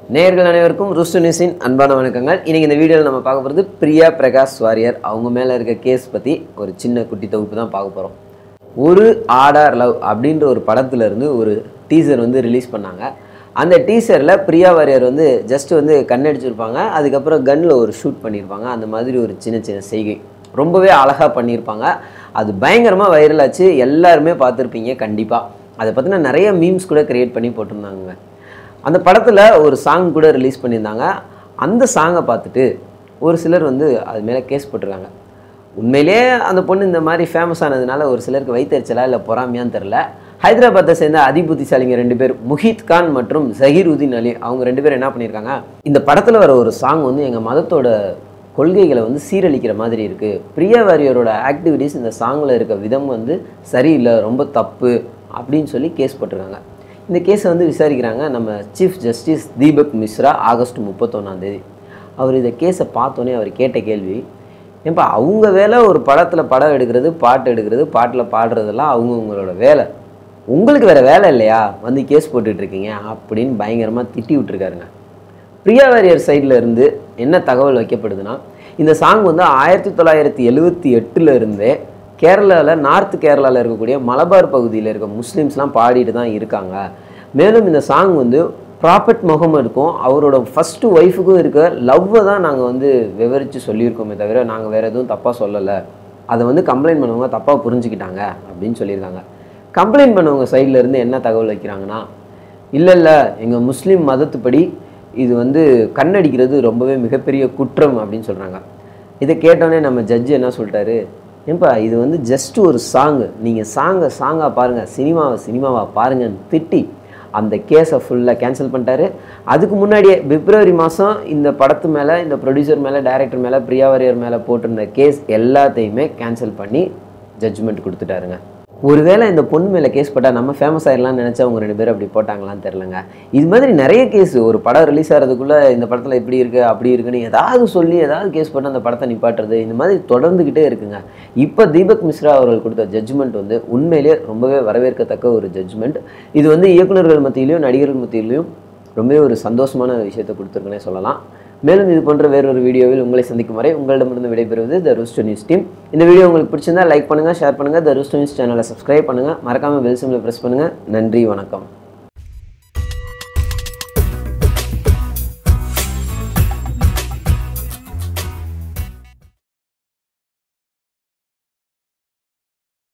நேயர்கள் அனைவருக்கும் ரூஸ்டு நியூஸின் அன்பான வணக்கங்கள் இன்னைக்கு இந்த வீடியோவில் நம்ம பார்க்க போகிறது பிரியா பிரகாஷ் வாரியர் அவங்க மேலே இருக்க கேஸ் பற்றி ஒரு சின்ன குட்டி தொகுப்பு தான் பார்க்க போகிறோம் ஒரு ஆடார் லவ் அப்படின்ற ஒரு படத்துல இருந்து ஒரு டீசர் வந்து ரிலீஸ் பண்ணாங்க அந்த டீசரில் பிரியா வாரியர் வந்து ஜஸ்ட் வந்து கண்ணடிச்சிருப்பாங்க அதுக்கப்புறம் கன்னில் ஒரு ஷூட் பண்ணியிருப்பாங்க அந்த மாதிரி ஒரு சின்ன சின்ன செய்கை ரொம்பவே அழகாக பண்ணியிருப்பாங்க அது பயங்கரமாக வைரல் ஆச்சு எல்லாருமே பார்த்துருப்பீங்க கண்டிப்பாக அதை பற்றின நிறைய மீம்ஸ் கூட கிரியேட் பண்ணி போட்டிருந்தாங்க அந்த படத்தில் ஒரு சாங் கூட ரிலீஸ் பண்ணியிருந்தாங்க அந்த சாங்கை பார்த்துட்டு ஒரு சிலர் வந்து அது மேலே கேஸ் போட்டிருக்காங்க உண்மையிலேயே அந்த பொண்ணு இந்த மாதிரி ஃபேமஸ் ஆனதுனால ஒரு சிலருக்கு வைத்தறிச்சலா இல்லை பொறாமையான்னு தெரில ஹைதராபாத்தை சேர்ந்த அதிபுத்திசாலிங்க ரெண்டு பேர் முஹித் கான் மற்றும் ஜஹீர் உதீன் அலி அவங்க ரெண்டு பேரும் என்ன பண்ணியிருக்காங்க இந்த படத்தில் வர ஒரு சாங் வந்து எங்கள் மதத்தோட கொள்கைகளை வந்து சீரழிக்கிற மாதிரி இருக்குது பிரியா வாரியரோட ஆக்டிவிட்டீஸ் இந்த சாங்கில் இருக்க விதம் வந்து சரியில்லை ரொம்ப தப்பு அப்படின்னு சொல்லி கேஸ் போட்டிருக்காங்க இந்த கேஸை வந்து விசாரிக்கிறாங்க நம்ம chief justice Deepak Misra August முப்பத்தொன்னாந்தேதி அவர் இந்த கேஸை பார்த்தோன்னே அவர் கேட்ட கேள்வி ஏன்பா அவங்க வேலை ஒரு படத்தில் படம் எடுக்கிறது பாட்டு எடுக்கிறது பாட்டில் பாடுறதெல்லாம் அவங்கவுங்களோட வேலை உங்களுக்கு வேறு வேலை இல்லையா வந்து கேஸ் போட்டுட்டு இருக்கீங்க அப்படின்னு பயங்கரமாக திட்டி விட்டுருக்காருங்க பிரியா வாரியர் சைடில் இருந்து என்ன தகவல் வைக்கப்படுதுன்னா இந்த சாங் வந்து ஆயிரத்தி தொள்ளாயிரத்தி எழுவத்தி எட்டில் இருந்தே கேரளாவில் நார்த் கேரளாவில் இருக்கக்கூடிய மலபார் பகுதியில் இருக்க முஸ்லீம்ஸ்லாம் பாடிட்டு தான் இருக்காங்க மேலும் இந்த சாங் வந்து ப்ராப்பர்ட் முகமதுக்கும் அவரோட ஃபஸ்ட்டு ஒய்ஃபுக்கும் இருக்க லவ்வை தான் நாங்கள் வந்து விவரித்து சொல்லியிருக்கோமே தவிர நாங்கள் வேறு எதுவும் தப்பாக சொல்லலை அதை வந்து கம்ப்ளைண்ட் பண்ணவங்க தப்பாக புரிஞ்சுக்கிட்டாங்க அப்படின்னு சொல்லியிருக்காங்க கம்ப்ளைண்ட் பண்ணவங்க சைடில் இருந்து என்ன தகவல் வைக்கிறாங்கன்னா இல்லை இல்லை எங்கள் முஸ்லீம் மதத்துப்படி இது வந்து கண்ணடிக்கிறது ரொம்பவே மிகப்பெரிய குற்றம் அப்படின்னு சொல்கிறாங்க இதை கேட்டோன்னே நம்ம ஜட்ஜு என்ன சொல்லிட்டாரு ஏன்பா இது வந்து ஜஸ்ட் ஒரு சாங்கு நீங்கள் சாங்கை சாங்காக பாருங்கள் சினிமாவை சினிமாவா பாருங்கன்னு திட்டி அந்த கேஸை ஃபுல்லாக கேன்சல் பண்ணிட்டாரு அதுக்கு முன்னாடியே பிப்ரவரி மாதம் இந்த படத்து மேலே இந்த ப்ரொடியூசர் மேலே டைரக்டர் மேலே பிரியா வாரியர் மேலே போட்டிருந்த கேஸ் எல்லாத்தையுமே கேன்சல் பண்ணி ஜட்ஜ்மெண்ட் கொடுத்துட்டாருங்க ஒருவேளை இந்த பொண்ணு மேலே கேஸ் போட்டால் நம்ம ஃபேமஸ் ஆயிடலாம்னு நினச்சா அவங்க ரெண்டு பேரும் அப்படி போட்டாங்களான்னு தெரிலங்க இது மாதிரி நிறைய கேஸ் ஒரு படம் ரிலீஸ் ஆகிறதுக்குள்ளே இந்த படத்தில் இப்படி இருக்குது அப்படி இருக்குன்னு ஏதாவது சொல்லி ஏதாவது கேஸ் போட்டு அந்த படத்தை நிப்பாட்டுறது இந்த மாதிரி தொடர்ந்துக்கிட்டே இருக்குங்க இப்போ தீபக் மிஸ்ரா அவர்கள் கொடுத்த ஜட்ஜ்மெண்ட் வந்து உண்மையிலேயே ரொம்பவே வரவேற்கத்தக்க ஒரு ஜட்ஜ்மெண்ட் இது வந்து இயக்குநர்கள் மத்தியிலையும் நடிகர்கள் மத்தியிலையும் ரொம்பவே ஒரு சந்தோஷமான விஷயத்தை கொடுத்துருக்குன்னே சொல்லலாம் மேலும் இது போன்ற வேறொரு வீடியோவில் உங்களை சந்திக்கும் வரை உங்களிடமிருந்து விடைபெறுவது த ரூஸ்டோ நியூஸ் டீம் இந்த வீடியோ உங்களுக்கு பிடிச்சிருந்தா லைக் பண்ணுங்கள் ஷேர் பண்ணுங்கள் த ரூஸ்டோ நியூஸ் சேனலை சப்ஸ்கிரைப் பண்ணுங்கள் மறக்காமல் பெல் சிம்மில் ப்ரெஸ் பண்ணுங்கள் நன்றி வணக்கம்